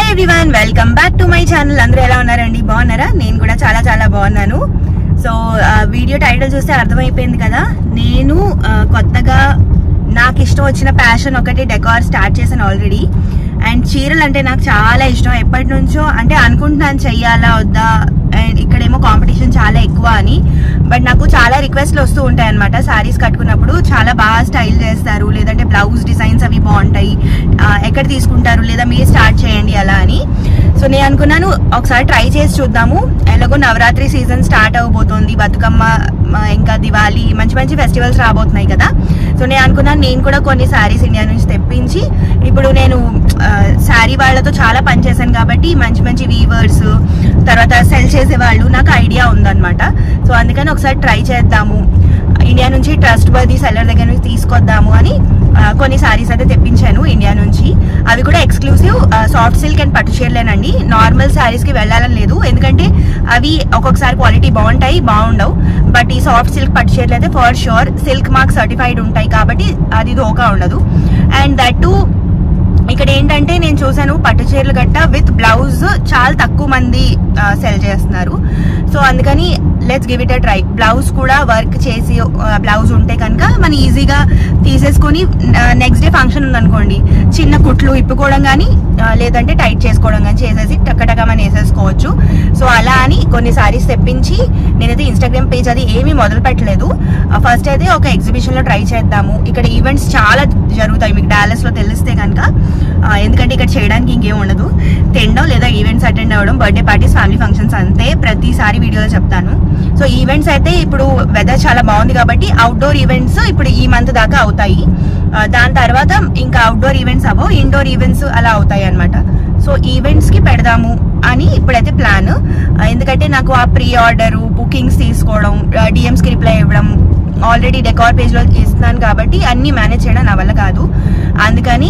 Everyone welcome back to my channel అందరూ ఎలా ఉన్నారండి బాగున్నారా నేను కూడా చాలా చాలా బాగున్నాను సో వీడియో టైటిల్ చూస్తే అర్థమైపోయింది కదా నేను ఆ, కొత్తగా నాకు ఇష్టం వచ్చిన ప్యాషన్ ఒకటి డెకార్ స్టార్ట్ చేశాను ఆల్రెడీ అండ్ చీరలు అంటే నాకు చాలా ఇష్టం ఎప్పటి నుంచో అంటే అనుకుంటున్నాను చెయ్యాలా వద్దా అండ్ ఇక్కడేమో కాంపిటీషన్ చాలా ఎక్కువ అని బట్ నాకు చాలా రిక్వెస్ట్లు వస్తూ ఉంటాయి అనమాట శారీస్ కట్టుకున్నప్పుడు చాలా బాగా స్టైల్ చేస్తారు లేదంటే బ్లౌజ్ డిజైన్స్ అవి బాగుంటాయి ఆ, ఎక్కడ తీసుకుంటారు లేదా మీరు స్టార్ట్ చేయండి అలా అని సో నేను అనుకున్నాను ఒకసారి ట్రై చేసి చూద్దాము ఎలాగో నవరాత్రి సీజన్ స్టార్ట్ అవబోతోంది బతుకమ్మ మ, ఇంకా దివాళీ మంచి మంచి ఫెస్టివల్స్ రాబోతున్నాయి కదా సో నేను అనుకున్నాను నేను కూడా కొన్ని శారీస్ ఇండియా నుంచి తెప్పించి ఇప్పుడు నేను శారీ వాళ్ళతో చాలా పని చేశాను కాబట్టి మంచి మంచి వీవర్స్ తర్వాత సెల్ చేసే వాళ్ళు నాకు ఐడియా ఉందన్నమాట సో అందుకని ఒకసారి ట్రై చేద్దాము ఇండియా నుంచి ట్రస్ట్ వర్ది సెల్లర్ దగ్గర నుంచి తీసుకొద్దాము అని ఆ, కొన్ని సారీస్ అయితే తెప్పించాను ఇండియా నుంచి అవి కూడా ఎక్స్క్లూసివ్ సాఫ్ట్ సిల్క్ అండ్ పట్టు చీరలేనండి నార్మల్ శారీస్ కి వెళ్ళాలని లేదు ఎందుకంటే అవి ఒక్కొక్కసారి క్వాలిటీ బాగుంటాయి బాగుండవు బట్ ఈ సాఫ్ట్ సిల్క్ పట్టు చీరలు అయితే for sure silk mark certified ఉంటాయి కాబట్టి అది దోకా ఉండదు అండ్ దట్ టు ఇక్కడ ఏంటంటే నేను చూసాను పట్టు చీరలు గట్ట విత్ బ్లౌజ్ చాలా తక్కువ మంది సెల్ చేస్తున్నారు సో అందుకని let's give it a try blouse కూడా వర్క్ చేసి బ్లౌజ్ ఉంటే కనుక మనం ఈజీగా తీసేసుకొని నెక్స్ట్ డే ఫంక్షన్ ఉందనుకోండి చిన్న కుట్లు ఇప్పుకోవడం కానీ లేదంటే టైట్ చేసుకోవడం కానీ చేసేసి టక్కటక్క మనం వేసేసుకోవచ్చు సో అలా అని కొన్ని సారీస్ తెప్పించి నేనైతే ఇన్స్టాగ్రామ్ పేజ్ అది ఏమీ మొదలు పెట్టలేదు ఫస్ట్ అయితే ఒక ఎగ్జిబిషన్ లో ట్రై చేద్దాము ఇక్కడ ఈవెంట్స్ చాలా జరుగుతాయి మీకు డాలస్ లో తెలిస్తే కనుక ఆ, ఎందుకంటే ఇక్కడ చేయడానికి ఇంకేం ఉండదు తినడం లేదా ఈవెంట్స్ అటెండ్ అవ్వడం బర్త్డే పార్టీస్ ఫ్యామిలీ ఫంక్షన్స్ అంతే ప్రతిసారి వీడియోలో చెప్తాను సో ఈవెంట్స్ అయితే ఇప్పుడు వెదర్ చాలా బాగుంది కాబట్టి అవుట్డోర్ ఈవెంట్స్ ఇప్పుడు ఈ మంత్ దాకా అవుతాయి ఆ, దాని తర్వాత ఇంకా అవుట్డోర్ ఈవెంట్స్ అవ్వవు ఇండోర్ ఈవెంట్స్ అలా అవుతాయి అనమాట సో ఈవెంట్స్ కి పెడదాము అని ఇప్పుడైతే ప్లాన్ ఎందుకంటే నాకు ఆ ప్రీ ఆర్డర్ బుకింగ్స్ తీసుకోవడం డిఎమ్స్ కి రిప్లై ఇవ్వడం ఆల్రెడీ డెకార్ పేజ్ లో ఇస్తున్నాను కాబట్టి అన్ని మేనేజ్ చేయడం నా వల్ల కాదు అందుకని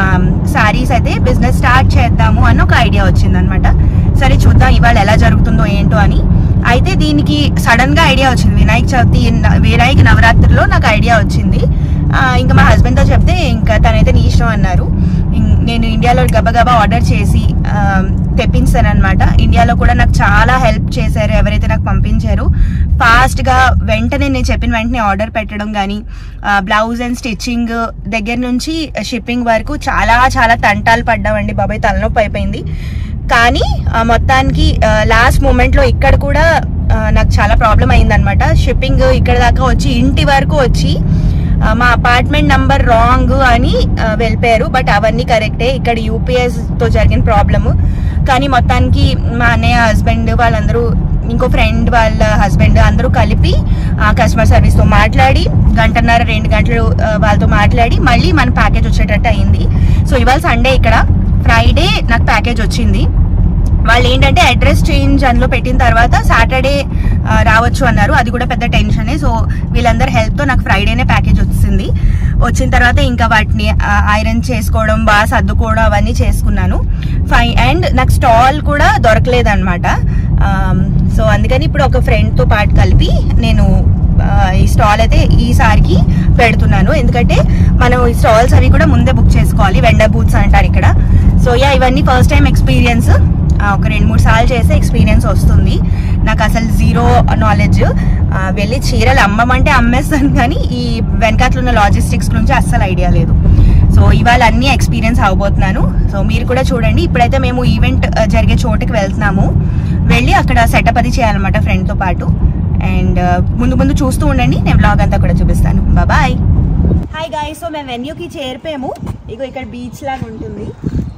సారీస్ అయితే బిజినెస్ స్టార్ట్ చేద్దాము అని ఒక ఐడియా వచ్చింది అనమాట సరే చూద్దాం ఇవాళ ఎలా జరుగుతుందో ఏంటో అని అయితే దీనికి సడన్ గా ఐడియా వచ్చింది వినాయక చవితి న- వినాయక నవరాత్రిలో నాకు ఐడియా వచ్చింది ఆ, ఇంకా మా హస్బెండ్ తో చెప్తే ఇంకా తనైతే నీ ఇష్టం అన్నారు ఇం- నేను ఇండియాలో గబగబా ఆర్డర్ చేసి తెప్పించాను అనమాట ఇండియాలో కూడా నాకు చాలా హెల్ప్ చేశారు ఎవరైతే నాకు పంపించారు ఫాస్ట్ గా వెంటనే నేను చెప్పిన వెంటనే ఆర్డర్ పెట్టడం కానీ బ్లౌజ్ అండ్ స్టిచ్చింగ్ దగ్గర నుంచి షిప్పింగ్ వరకు చాలా చాలా తంటాలు పడ్డామండి బాబాయ్ తలనొప్పి అయిపోయింది కానీ ఆ, మొత్తానికి లాస్ట్ మూమెంట్ లో ఇక్కడ కూడా ఆ, నాకు చాలా ప్రాబ్లం అయిందనమాట షిప్పింగ్ ఇక్కడ దాకా వచ్చి ఇంటి వరకు వచ్చి ఆ, మా అపార్ట్మెంట్ నంబర్ రాంగ్ అని ఆ, వెళ్ళిపోయారు బట్ అవన్నీ కరెక్టే ఇక్కడ యూపీఎస్ తో జరిగిన ప్రాబ్లమ్ కానీ మొత్తానికి మా అన్నయ్య హస్బెండ్ వాళ్ళందరూ ఇంకో ఫ్రెండ్ వాళ్ళ హస్బెండ్ అందరూ కలిపి కస్టమర్ సర్వీస్ తో మాట్లాడి గంటన్నర రెండు గంటలు ఆ, వాళ్ళతో మాట్లాడి మళ్ళీ మన ప్యాకేజ్ వచ్చేటట్టు అయింది సో ఇవాళ సండే ఇక్కడ ఫ్రైడే నాకు ప్యాకేజ్ వచ్చింది వాళ్ళు ఏంటంటే అడ్రస్ చేంజ్ అందులో పెట్టిన తర్వాత సాటర్డే రావచ్చు అన్నారు అది కూడా పెద్ద టెన్షనే సో వీళ్ళందరి హెల్ప్ తో నాకు ఫ్రైడేనే ప్యాకేజ్ వచ్చింది వచ్చిన తర్వాత ఇంకా వాటిని ఐరన్ చేసుకోవడం బాగా సర్దుకోవడం అవన్నీ చేసుకున్నాను ఫై అండ్ నాకు స్టాల్ కూడా దొరకలేదు అనమాట సో అందుకని ఇప్పుడు ఒక ఫ్రెండ్ తో పాటు కలిపి నేను ఆ, ఈ స్టాల్ అయితే ఈసారికి పెడుతున్నాను ఎందుకంటే మనం ఈ స్టాల్స్ అవి కూడా ముందే బుక్ చేసుకోవాలి వెండర్ బూత్స్ అంటారు ఇక్కడ సో యా ఇవన్నీ ఫస్ట్ టైం ఎక్స్పీరియన్స్ ఒక రెండు మూడు సార్లు చేస్తే ఎక్స్పీరియన్స్ వస్తుంది నాకు అసలు జీరో నాలెడ్జ్ వెళ్ళి చీరలు అమ్మమంటే అమ్మేస్తాను కానీ ఈ వెనకాతలు ఉన్న లాజిస్టిక్స్ గురించి అస్సలు ఐడియా లేదు సో ఇవాళ అన్ని ఎక్స్పీరియన్స్ అవబోతున్నాను సో మీరు కూడా చూడండి ఇప్పుడైతే మేము ఈవెంట్ జరిగే చోటుకి వెళ్తున్నాము వెళ్ళి అక్కడ సెటప్ అది చేయాలన్నమాట ఫ్రెండ్ తో పాటు అండ్ ముందు ముందు చూస్తూ ఉండండి నేను బ్లాగ్ అంతా కూడా చూపిస్తాను బాయ్ హాయ్ గాయ్ సో మేము వెన్యూకి చేరిపోయాము ఇగో ఇక్కడ బీచ్ లాగా ఉంటుంది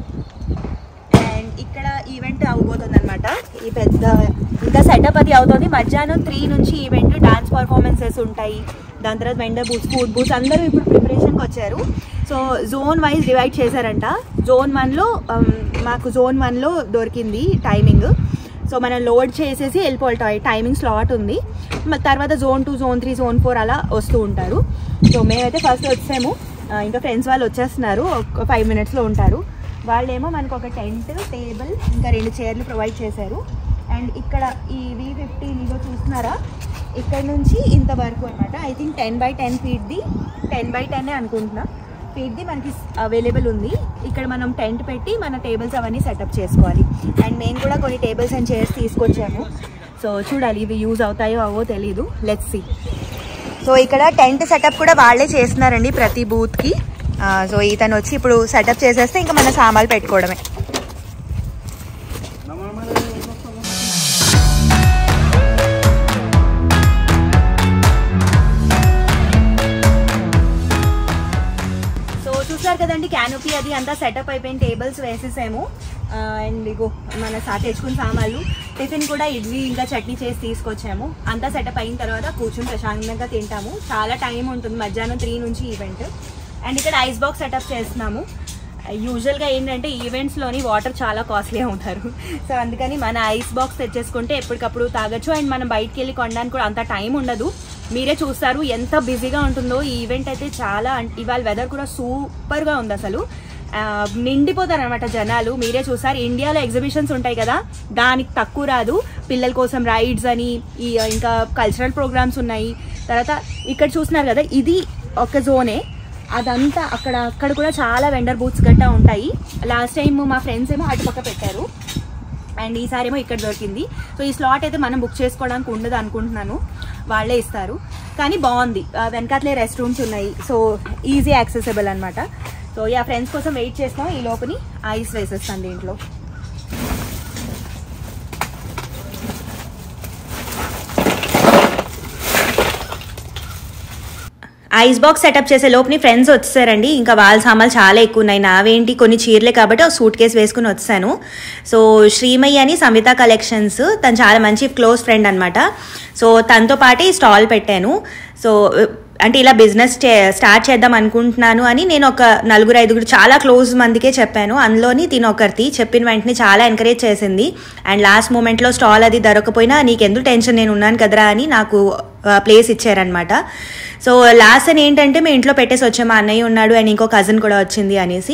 అండ్ ఇక్కడ ఈవెంట్ అవబోతుంది అనమాట ఈ పెద్ద ఇంకా సెటప్ అది అవుతుంది మధ్యాహ్నం త్రీ నుంచి ఈవెంట్ డాన్స్ పర్ఫార్మెన్సెస్ ఉంటాయి దాని తర్వాత వెండర్ బూత్స్ ఫుడ్ బూత్స్ అందరూ ఇప్పుడు ప్రిపరేషన్కి వచ్చారు సో జోన్ వైజ్ డివైడ్ చేశారంట జోన్ వన్లో మాకు జోన్ వన్లో దొరికింది టైమింగ్ సో మనం లోడ్ చేసేసి వెళ్ళిపోవాలి టైమింగ్ స్లాట్ ఉంది మరి తర్వాత zone two zone three zone four అలా వస్తూ ఉంటారు సో మేమైతే ఫస్ట్ వచ్చాము ఆ, ఇంకా ఫ్రెండ్స్ వాళ్ళు వచ్చేస్తున్నారు ఒక ఫైవ్ మినిట్స్లో ఉంటారు వాళ్ళేమో మనకు ఒక టెంట్ టేబుల్ ఇంకా రెండు చైర్లు ప్రొవైడ్ చేశారు అండ్ ఇక్కడ ఈ వి ఫిఫ్టీన్ ఇదో చూస్తున్నారా ఇక్కడ నుంచి ఇంత వరకు అనమాట I think ten by ten ఫీట్ది టెన్ బై టెన్ అనుకుంటున్నా ఫీట్ది మనకి అవైలబుల్ ఉంది ఇక్కడ మనం టెంట్ పెట్టి మన టేబుల్స్ అవన్నీ సెటప్ చేసుకోవాలి అండ్ మేము కూడా కొన్ని టేబుల్స్ అండ్ చైర్స్ తీసుకొచ్చాము సో చూడాలి ఇవి యూజ్ అవుతాయో అవో తెలీదు లెట్స్ సి సో ఇక్కడ టెంట్ సెటప్ కూడా వాళ్ళే చేస్తున్నారండి ప్రతి బూత్కి సో ఇతను వచ్చి ఇప్పుడు సెటప్ చేసేస్తే ఇంకా మన సామాన్లు పెట్టుకోవడమే సో చూసారు కదండి క్యానోపీ అది అంతా సెటప్ అయిపోయిన టేబుల్స్ వేసేసాము అండ్ ఇగో మన సా తెచ్చుకున్న సామాన్లు టిఫిన్ కూడా ఇడ్లీ ఇంకా చట్నీ చేసి తీసుకొచ్చాము అంతా సెటప్ అయిన తర్వాత కూర్చొని ప్రశాంతంగా తింటాము చాలా టైం ఉంటుంది మధ్యాహ్నం త్రీ నుంచి ఈవెంట్ అండ్ ఇక్కడ ఐస్ బాక్స్ సెటప్ చేస్తున్నాము యూజువల్గా ఏంటంటే ఈవెంట్స్లోని వాటర్ చాలా కాస్ట్లీ అవుతారు సో అందుకని మన ఐస్ బాక్స్ తెచ్చేసుకుంటే ఎప్పటికప్పుడు తాగొచ్చు అండ్ మనం బయటికి వెళ్ళి కొనడానికి కూడా అంత టైం ఉండదు మీరే చూస్తారు ఎంత బిజీగా ఉంటుందో ఈ ఈవెంట్ అయితే చాలా అన్- ఇవాళ వెదర్ కూడా సూపర్గా ఉంది అసలు ఆ, నిండిపోతారు అనమాట జనాలు మీరే చూసారు ఇండియాలో ఎగ్జిబిషన్స్ ఉంటాయి కదా దానికి తక్కువ రాదు పిల్లల కోసం రైడ్స్ అని ఈ ఇంకా కల్చరల్ ప్రోగ్రామ్స్ ఉన్నాయి తర్వాత ఇక్కడ చూస్తున్నారు కదా ఇది ఒక జోనే అదంతా అక్కడ అక్కడ కూడా చాలా వెండర్ బూత్స్ గట్టా ఉంటాయి లాస్ట్ టైం మా ఫ్రెండ్స్ ఏమో అటుపక్క పెట్టారు అండ్ ఈసారి ఏమో ఇక్కడ దొరికింది సో ఈ స్లాట్ అయితే మనం బుక్ చేసుకోవడానికి ఉండదు అనుకుంటున్నాను వాళ్ళే ఇస్తారు కానీ బాగుంది ఆ, వెనకాతలే రెస్ట్ రూమ్స్ ఉన్నాయి సో ఈజీ యాక్సెసిబుల్ అనమాట సో యా ఫ్రెండ్స్ కోసం వెయిట్ చేస్తాం ఈ లోపని ఐస్ వేసేస్తాను దీంట్లో ఐస్ బాక్స్ సెటప్ చేసే లోపుని ఫ్రెండ్స్ వచ్చేసారండి ఇంకా వాళ్ళ సామాన్లు చాలా ఎక్కువ ఉన్నాయి నావేంటి కొన్ని చీరలే కాబట్టి ఒక సూట్ కేసు వేసుకుని వచ్చాను సో శ్రీమయ్య అని సంహిత కలెక్షన్స్ తను చాలా మంచి క్లోజ్ ఫ్రెండ్ అనమాట సో తనతో పాటు ఈ స్టాల్ పెట్టాను సో అంటే ఇలా బిజినెస్ స్టార్ట్ చేద్దాం అనుకుంటున్నాను అని నేను ఒక నలుగురు ఐదుగురు చాలా క్లోజ్ మందికే చెప్పాను అందులోని తిని ఒకరిది చెప్పిన వెంటనే చాలా ఎంకరేజ్ చేసింది అండ్ లాస్ట్ మూమెంట్లో స్టాల్ అది దొరకపోయినా నీకెందుకు టెన్షన్ నేను ఉన్నాను కదరా అని నాకు ప్లేస్ ఇచ్చారనమాట సో లాస్ట్ అని ఏంటంటే మేము ఇంట్లో పెట్టేసి వచ్చాము మా అన్నయ్య ఉన్నాడు అండ్ ఇంకో కజిన్ కూడా వచ్చింది అనేసి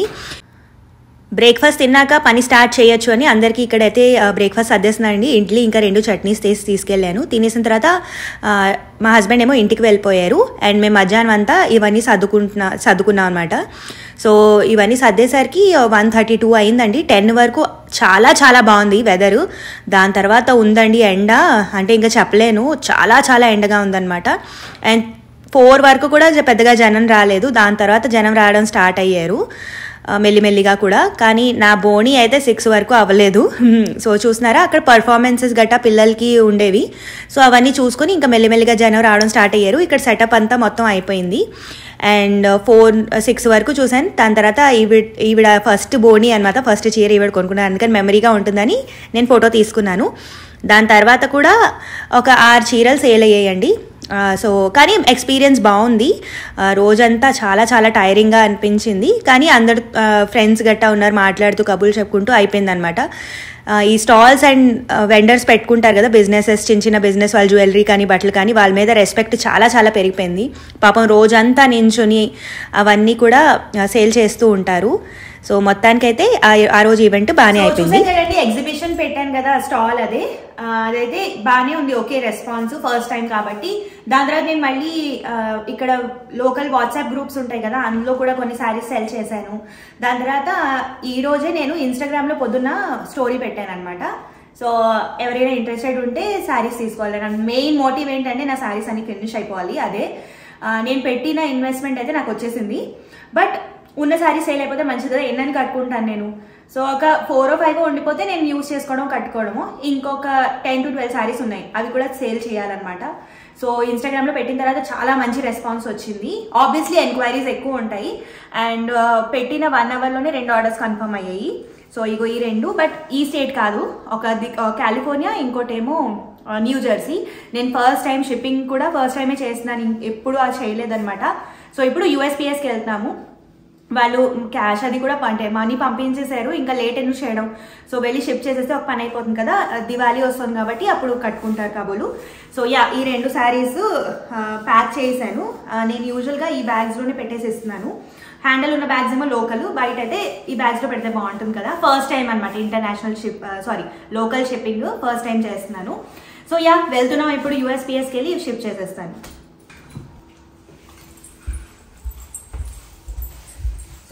బ్రేక్ఫాస్ట్ తిన్నాక పని స్టార్ట్ చేయొచ్చు అని అందరికీ ఇక్కడైతే బ్రేక్ఫాస్ట్ సర్దేస్తున్నానండి ఇడ్లీ ఇంకా రెండు చట్నీస్ తీసి తీసుకెళ్ళాను తినేసిన తర్వాత ఆ, మా హస్బెండ్ ఏమో ఇంటికి వెళ్ళిపోయారు అండ్ మేము మధ్యాహ్నం అంతా ఇవన్నీ సర్దుకుంటున్నా సర్దుకున్నాం అనమాట సో ఇవన్నీ సర్దేసరికి వన్ థర్టీ టూ అయిందండి టెన్ వరకు చాలా చాలా బాగుంది వెదరు దాని తర్వాత ఉందండి ఎండ అంటే ఇంకా చెప్పలేను చాలా చాలా ఎండగా ఉందన్నమాట అండ్ ఫోర్ వరకు కూడా జ- పెద్దగా జనం రాలేదు దాని తర్వాత జనం రావడం స్టార్ట్ అయ్యారు ఆ, మెల్లిమెల్లిగా కూడా కానీ నా బోణి అయితే సిక్స్ వరకు అవ్వలేదు హ్మ్. సో చూస్తున్నారా అక్కడ పర్ఫార్మెన్సెస్ గట్టా పిల్లలకి ఉండేవి సో అవన్నీ చూసుకొని ఇంకా మెల్లిమెల్లిగా జనం రావడం స్టార్ట్ అయ్యారు ఇక్కడ సెటప్ అంతా మొత్తం అయిపోయింది అండ్ ఫోర్ సిక్స్ వరకు చూశాను దాని తర్వాత ఈవిడ ఈవిడ ఫస్ట్ బోణి అనమాట ఫస్ట్ చీర ఈవిడ కొనుక్కున్నాను అందుకని మెమరీగా ఉంటుందని నేను ఫోటో తీసుకున్నాను దాని తర్వాత కూడా ఒక ఆరు చీరలు సేల్ అయ్యాయండి ఆ, సో కానీ ఎక్స్పీరియన్స్ బాగుంది ఆ, రోజంతా చాలా చాలా టైరింగ్గా అనిపించింది కానీ అందరు ఫ్రెండ్స్ గట్టా ఉన్నారు మాట్లాడుతూ కబుర్లు చెప్పుకుంటూ అయిపోయిందనమాట ఆ, ఈ స్టాల్స్ అండ్ వెండర్స్ పెట్టుకుంటారు కదా బిజినెసెస్ చిన్న చిన్న బిజినెస్ వాళ్ళు జ్యువెలరీ కానీ బట్టలు కానీ వాళ్ళ మీద రెస్పెక్ట్ చాలా చాలా పెరిగిపోయింది పాపం రోజంతా నించుని అవన్నీ కూడా సేల్ చేస్తూ ఉంటారు సో మొత్తానికైతే ఆ- ఆ రోజు ఈవెంట్ బాగానే అయిపోయింది చూడండి ఎగ్జిబిషన్ పెట్టాను కదా స్టాల్ అదే ఆ, అదైతే బాగానే ఉంది ఓకే రెస్పాన్స్ ఫస్ట్ టైం కాబట్టి దాని తర్వాత నేను మళ్ళీ ఆ, ఇక్కడ లోకల్ వాట్సాప్ గ్రూప్స్ ఉంటాయి కదా అందులో కూడా కొన్ని శారీస్ సెల్ చేశాను దాని తర్వాత ఈ రోజే నేను ఇన్స్టాగ్రామ్ లో పొద్దున్న స్టోరీ పెట్టాను అనమాట సో ఎవరైనా ఇంట్రెస్టెడ్ ఉంటే శారీస్ తీసుకోవాలి నా మెయిన్ మోటివ్ ఏంటంటే నా శారీస్ అన్ని ఫినిష్ అయిపోవాలి అదే ఆ, నేను పెట్టిన ఇన్వెస్ట్మెంట్ అయితే నాకు వచ్చేసింది బట్ ఉన్న శారీస్ సేల్ అయిపోతే మంచిది కదా ఎన్నని కట్టుకుంటాను నేను సో ఒక ఫోర్ ఓ ఫైవ్ ఉండిపోతే నేను యూస్ చేసుకోవడం కట్టుకోవడము ఇంకొక టెన్ టు ట్వెల్వ్ శారీస్ ఉన్నాయి అవి కూడా సేల్ చేయాలన్నమాట సో ఇన్స్టాగ్రామ్ లో పెట్టిన తర్వాత చాలా మంచి రెస్పాన్స్ వచ్చింది ఆబ్వియస్లీ ఎంక్వైరీస్ ఎక్కువ ఉంటాయి అండ్ పెట్టిన వన్ అవర్ లోనే రెండు ఆర్డర్స్ కన్ఫర్మ్ అయ్యాయి సో ఇగో ఈ రెండు బట్ ఈ స్టేట్ కాదు ఒక ది- ఆ, కాలిఫోర్నియా ఇంకోటేమో ఆ, న్యూ జెర్సీ నేను ఫస్ట్ టైం షిప్పింగ్ కూడా ఫస్ట్ టైమే చేస్తున్నాను ఇం- ఎప్పుడు అది చేయలేదన్నమాట సో ఇప్పుడు యూఎస్పిఎస్కి వెళ్తున్నాము వాళ్ళు క్యాష్ అది కూడా అంటే మనీ పంపించేశారు ఇంకా లేట్ ఎందుకు చేయడం సో వెళ్ళి షిప్ చేసేస్తే ఒక పని అయిపోతుంది కదా దివాళీ వస్తుంది కాబట్టి అప్పుడు కట్టుకుంటారు కాబోలు సో యా ఈ రెండు శారీస్ ప్యాక్ చేశాను ఆ, నేను యూజువల్గా ఈ బ్యాగ్స్లోనే పెట్టేసేస్తున్నాను హ్యాండిల్ ఉన్న బ్యాగ్స్ ఏమో లోకల్ బయట అయితే ఈ బ్యాగ్స్లో పెడితే బాగుంటుంది కదా ఫస్ట్ టైం అనమాట international ship sorry local shipping first time చేస్తున్నాను సో యా వెళ్తున్నాం ఇప్పుడు యూఎస్పిఎస్కి వెళ్ళి షిప్ చేసేస్తాను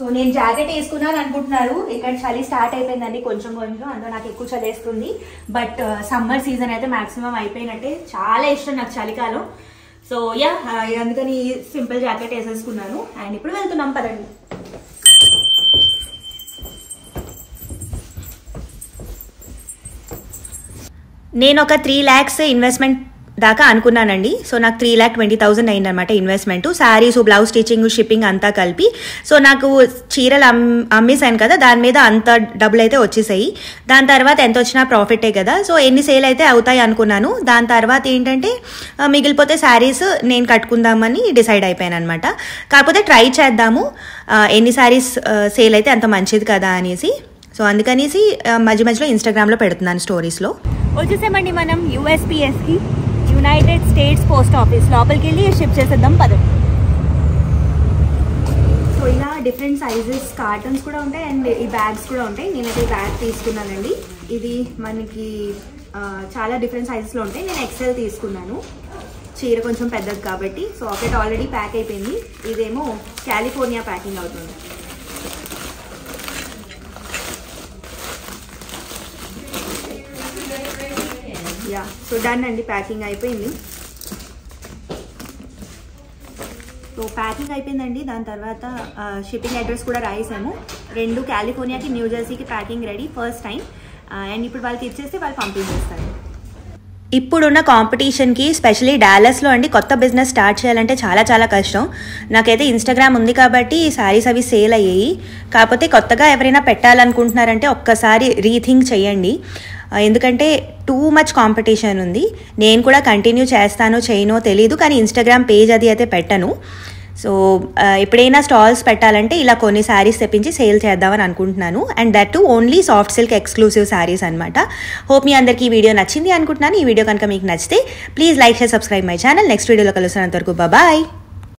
సో నేను జాకెట్ వేసుకున్నాను అనుకుంటున్నారు ఇక్కడ చలి స్టార్ట్ అయిపోయిందండి కొంచెం కొంచెం అందులో నాకు ఎక్కువ చలి వేస్తుంది బట్ సమ్మర్ సీజన్ అయితే మాక్సిమం అయిపోయినట్టే చాలా ఇష్టం నాకు చలికాలం సో యా అందుకని సింపుల్ జాకెట్ వేసేసుకున్నాను అండ్ ఇప్పుడు వెళ్తున్నాం పదండి నేను ఒక త్రీ ల్యాక్స్ ఇన్వెస్ట్మెంట్ దాకా అనుకున్నానండి సో నాకు త్రీ ల్యాక్ ట్వంటీ థౌసండ్ అయిందనమాట investment saris blouse stitching shipping అంతా కలిపి సో నాకు చీరలు అమ్ అమ్మేశాను కదా దాని మీద అంత డబ్బులు అయితే వచ్చేసాయి దాని తర్వాత ఎంత వచ్చినా ప్రాఫిటే కదా సో ఎన్ని సేల్ అయితే అవుతాయి అనుకున్నాను దాని తర్వాత ఏంటంటే ఆ, మిగిలిపోతే శారీస్ నేను కట్టుకుందామని డిసైడ్ అయిపోయాను అనమాట కాకపోతే ట్రై చేద్దాము ఆ, ఎన్ని శారీస్ సేల్ అయితే అంత మంచిది కదా అనేసి సో అందుకనేసి ఆ, మధ్య మధ్యలో ఇన్స్టాగ్రామ్లో పెడుతున్నాను స్టోరీస్లో వచ్చేసామండి మనం యూఎస్పిఎస్కి యునైటెడ్ స్టేట్స్ పోస్ట్ ఆఫీస్ లోపలికి వెళ్ళి షిప్ చేసేద్దాం పదండి సో ఇలా డిఫరెంట్ సైజెస్ కార్టన్స్ కూడా ఉంటాయి అండ్ ఈ బ్యాగ్స్ కూడా ఉంటాయి నేనైతే ఈ బ్యాగ్ తీసుకున్నానండి ఇది మనకి ఆ, చాలా డిఫరెంట్ సైజెస్లో ఉంటాయి నేను ఎక్సెల్ తీసుకున్నాను చీర కొంచెం పెద్దది కాబట్టి సో ఒకటి ఆల్రెడీ ప్యాక్ అయిపోయింది ఇదేమో కాలిఫోర్నియా ప్యాకింగ్ అవుతుంది యా సో డన్ అండి ప్యాకింగ్ అయిపోయింది సో ప్యాకింగ్ అయిపోయిందండి దాని తర్వాత షిప్పింగ్ అడ్రస్ కూడా రాసేసాము రెండు కాలిఫోర్నియాకి న్యూ జెర్సీకి packing ready first time and ఇప్పుడు వాళ్ళకి ఇచ్చేస్తే వాళ్ళు పంపించేస్తారు ఇప్పుడున్న కాంపిటీషన్కి స్పెషలీ డాలస్లో అండి కొత్త బిజినెస్ స్టార్ట్ చేయాలంటే చాలా చాలా కష్టం నాకైతే ఇన్స్టాగ్రామ్ ఉంది కాబట్టి ఈ శారీస్ అవి సేల్ అయ్యాయి కాకపోతే కొత్తగా ఎవరైనా పెట్టాలనుకుంటున్నారంటే ఒక్కసారి రీథింక్ చేయండి ఆ, ఎందుకంటే టూ మచ్ కాంపిటీషన్ ఉంది నేను కూడా కంటిన్యూ చేస్తానో చేయనో తెలీదు కానీ ఇన్స్టాగ్రామ్ పేజ్ అది అయితే పెట్టను సో ఆ, ఎప్పుడైనా స్టాల్స్ పెట్టాలంటే ఇలా కొన్ని శారీస్ తెప్పించి సేల్ చేద్దామని అనుకుంటున్నాను and that to only soft silk exclusive saris అనమాట హోప్ మీ అందరికీ ఈ వీడియో నచ్చింది అనుకుంటున్నాను ఈ వీడియో కనుక మీకు నచ్చితే please like share subscribe my channel next వీడియోలో కలుస్తున్నంత వరకు బాయ్